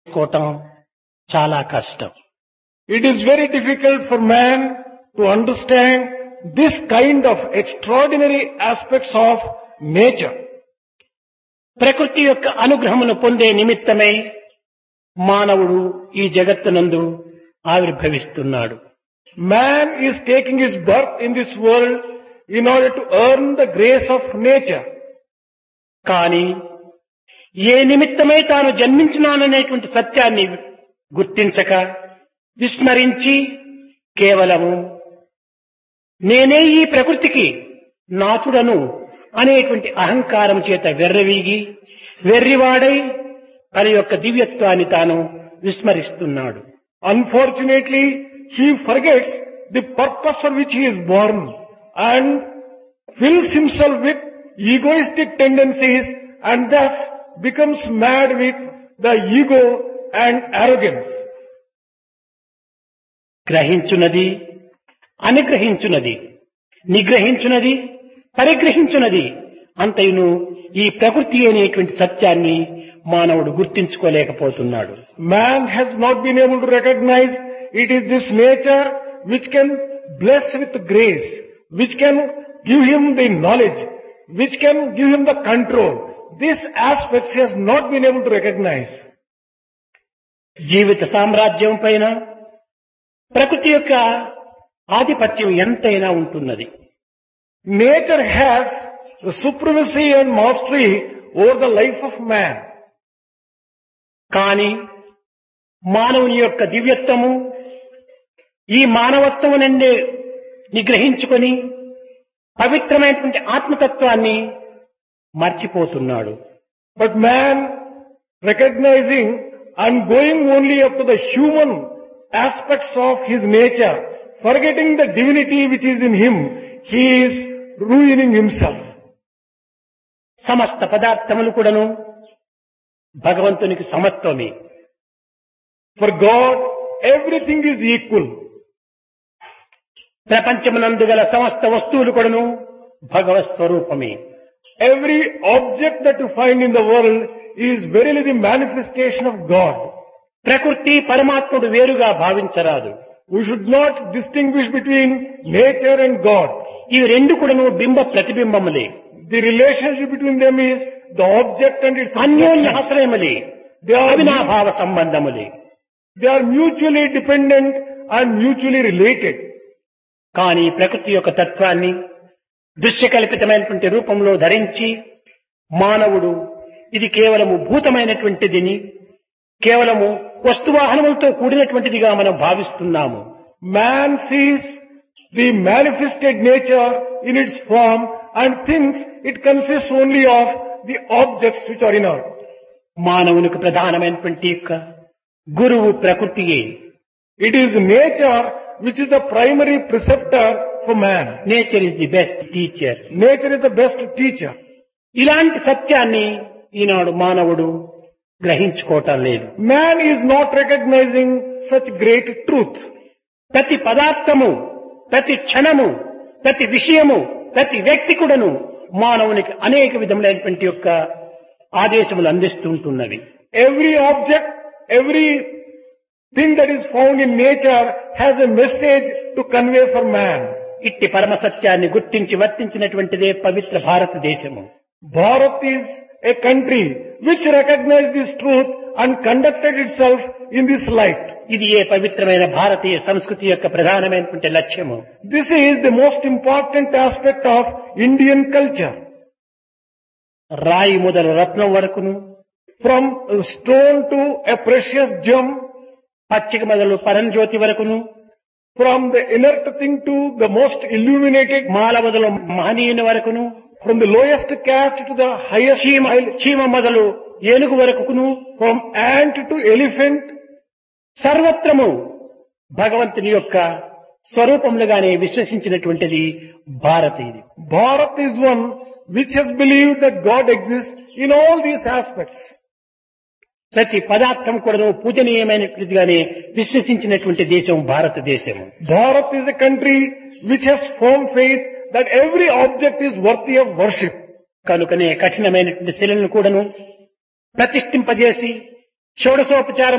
చేసుకోవటం చాలా కష్టం It is very difficult for man to understand this kind of extraordinary aspects of nature. ప్రకృతి యొక్క అనుగ్రహమును పొందే నిమిత్తమై మానవుడు ఈ జగత్తునందు ఆవిర్భవిస్తున్నాడు Man is taking his birth in this world in order to earn the grace of nature. కానీ ఏ నిమిత్తమై తాను జన్మించినాననేటువంటి సత్యాన్ని గుర్తించక విస్మరించి కేవలము నేనే ఈ ప్రకృతికి నాథుడను అనేటువంటి అహంకారం చేత వెర్రవీగి వెర్రివాడై తన యొక్క దివ్యత్వాన్ని తాను విస్మరిస్తున్నాడు Unfortunately, he forgets the purpose for which he is born and fills himself with egoistic tendencies and thus becomes mad with the ego and arrogance. గ్రహించున్నది అనుగ్రహించున్నది నిగ్రహించున్నది పరిగ్రహించున్నది అంతయును ఈ ప్రకృతి అనేటువంటి సత్యాన్ని మానవుడు గుర్తించుకోలేకపోతున్నాడు Man has not been able to recognize it is this nature which can bless with grace, which can give him the knowledge, which can give him the control. These aspects he has not been able to recognize. జీవిత సామ్రాజ్యం పైన ప్రకృతి యొక్క ఆధిపత్యం ఎంతైనా ఉంటున్నది Nature has the supremacy and mastery over the life of man. కానీ మానవుని యొక్క దివ్యత్వము ఈ మానవత్వము నుండి నిగ్రహించుకొని పవిత్రమైనటువంటి ఆత్మతత్వాన్ని మర్చిపోతున్నాడు But man, recognizing and going only up to the human aspects of his nature, forgetting the divinity which is in him, he is ruining himself. సమస్త పదార్థములు కూడాను భగవంతునికి సమత్వమే For God, everything is equal. ప్రపంచమునందు గల సమస్త వస్తువులు కూడాను భగవత్ స్వరూపమే Every object that you find in the world is verily the manifestation of God. ప్రకృతి పరమాత్ముడు వేరుగా భావించరాదు We should not distinguish between nature and God. ఇవి రెండు కూడాను బింబ ప్రతిబింబములే The relationship between them is the object and its అన్యోన్య reflection. ఆశ్రయములే They are, అవినాభావ సంబంధములే they are mutually dependent and mutually related. కానీ ప్రకృతి యొక్క తత్వాన్ని దృశ్యకల్పితమైనటువంటి రూపంలో ధరించి మానవుడు ఇది కేవలము భూతమైనటువంటిదిని కేవలము వస్తువాహనములతో కూడినటువంటిదిగా మనం భావిస్తున్నాము Man sees the manifested nature in its form and thinks it consists only of the objects which are inert. మానవునికి ప్రధానమైనటువంటి యొక్క గురువు ప్రకృతియే It is nature which is the primary preceptor for man. Nature is the best teacher Nature is the best teacher. ఇలాంటి సత్యాన్ని ఈనాడు మానవుడు గ్రహించుకోవటం లేదు Man is not recognizing such great truth. ప్రతి పదార్థము ప్రతి క్షణము ప్రతి విషయము ప్రతి వ్యక్తి కూడాను మానవునికి అనేక విధములైనటువంటి యొక్క ఆదేశములు అందిస్తుంటున్నవి Every object, every thing that is found in nature has a message to convey for man. ఇట్టి పరమ సత్యాన్ని గుర్తించి వర్తించినటువంటిదే పవిత్ర భారతదేశము Bharat is a country which recognized this truth and conducted itself in this light. ఇది ఏ పవిత్రమైన భారతీయ సంస్కృతి యొక్క ప్రధానమైనటువంటి లక్ష్యము This is the most important aspect of Indian culture. రాయి మొదలు రత్నం వరకును From a stone to a precious gem, పచ్చిక మొదలు పరంజ్యోతి వరకును from the inert thing to the most illuminated, మాల మొదలు మహనీయుని వరకును from the lowest caste to the highest, చీమ చీమ మొదలు ఏనుగు వరకును from ant to elephant, సర్వత్రము భగవంతుని యొక్క స్వరూపములుగానే విశ్వసించినటువంటిది భారత ఇది Bharat is one which has believed that God exists in all these aspects. ప్రతి పదార్థం కూడా పూజనీయమైనటువంటిదిగానే విశ్వసించినటువంటి దేశం భారతదేశం Bharat is a country which has firm faith that every object is worthy of worship. కనుకనే కఠినమైనటువంటి శిలను కూడాను ప్రతిష్ఠింపజేసి షోడశోపచారం